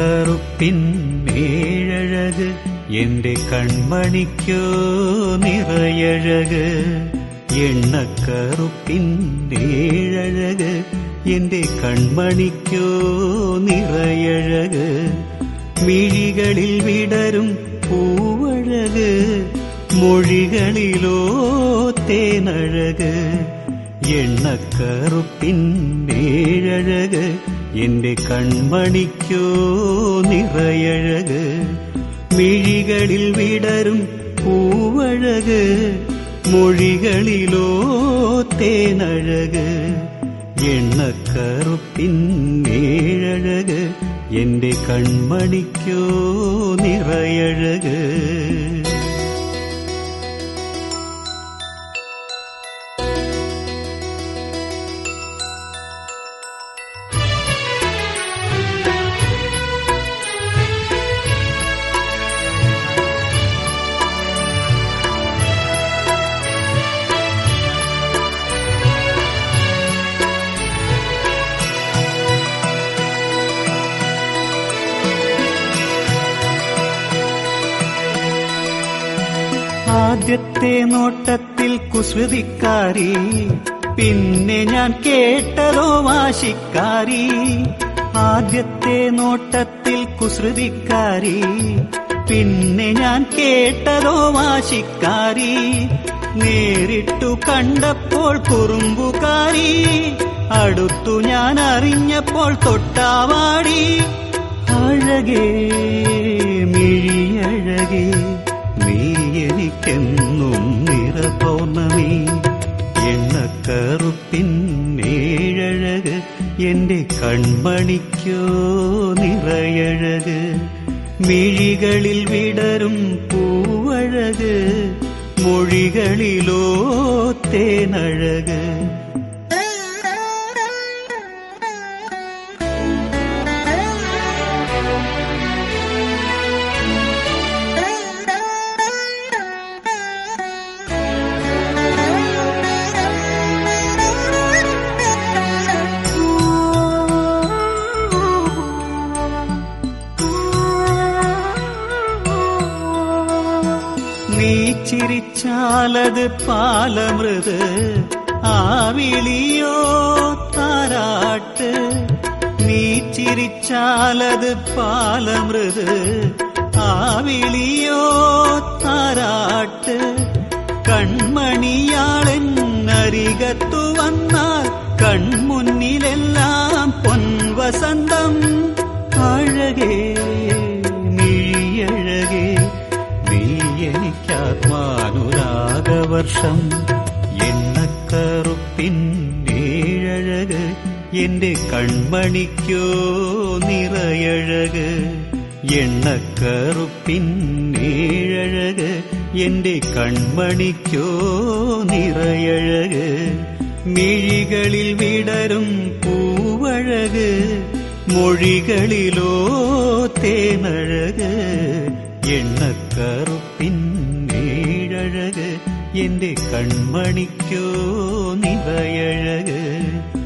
എണ്ണക്കറുപ്പിൻ ഏഴഴക് എന്റെ കൺമണിക്കോ നിറയഴക് എണ്ണക്കറുപ്പിൻ ഏഴഴക് എന്റെ കൺമണിക്കോ നിറയഴക് മിഴികളിൽ വിടരും പൂവഴക് മൊഴികളിലോ തേനഴക് എണ്ണക്കറുപ്പിൻ ഏഴഴക് എന്റെ കൺമണിക്കോ നിറയഴക് മിഴികളിൽ വിടരും പൂവഴക് മൊഴികളിലോ തേനഴക് എണ്ണക്കറുപ്പിൻ ഏഴഴക് എന്റെ കൺമണിക്കോ നിറയഴക് ആദ്യത്തെ നോട്ടത്തിൽ കുസൃതിക്കാരി പിന്നെ ഞാൻ കേട്ടതോ വാശിക്കാരി ആദ്യത്തെ നോട്ടത്തിൽ കുസൃതിക്കാരി പിന്നെ ഞാൻ കേട്ടതോ വാശിക്കാരി നേരിട്ടു കണ്ടപ്പോൾ കുറുമ്പുകാരി അടുത്തു ഞാൻ അറിഞ്ഞപ്പോൾ തൊട്ടാവാടി അഴകേ മിഴിയഴകേ നീ എനിക്കെന്നും നിറപൗർണമി എണ്ണക്കറുപ്പിൻ ഏഴഴക് എന്റെ കൺമണിക്കോ നിറയഴക് മിഴികളിൽ വിടരും പൂവഴക് മൊഴികളിലോ തേനഴക് നീ ചിരിച്ചാലത് പാലമൃത് ആവിളിയോ താരാട്ട് നീ ചിരിച്ചാലത് പാലമൃത് ആവിളിയോ താരാട്ട് കൺമണിയാളെന്നരികത്തു വന്നാൽ കൺമുന്നിലെല്ലാം പൊൻവസന്തം അഴകേ നീയഴകേ നീ എനിക്കാത്മാനുരാഗവർഷം എണ്ണക്കറുപ്പിൻ ഏഴഴക് എന്റെ കൺമണിക്കോ നിറയഴക് എണ്ണക്കറുപ്പിൻ ഏഴഴക് എന്റെ കൺമണിക്കോ നിറയഴക് മിഴികളിൽ വിടരും പൂവഴക് മൊഴികളിലോ തേനഴക് എണ്ണക്കറുപ്പിൻ ഏഴഴക് എന്റെ കൺമണിക്കോ നിറയഴക്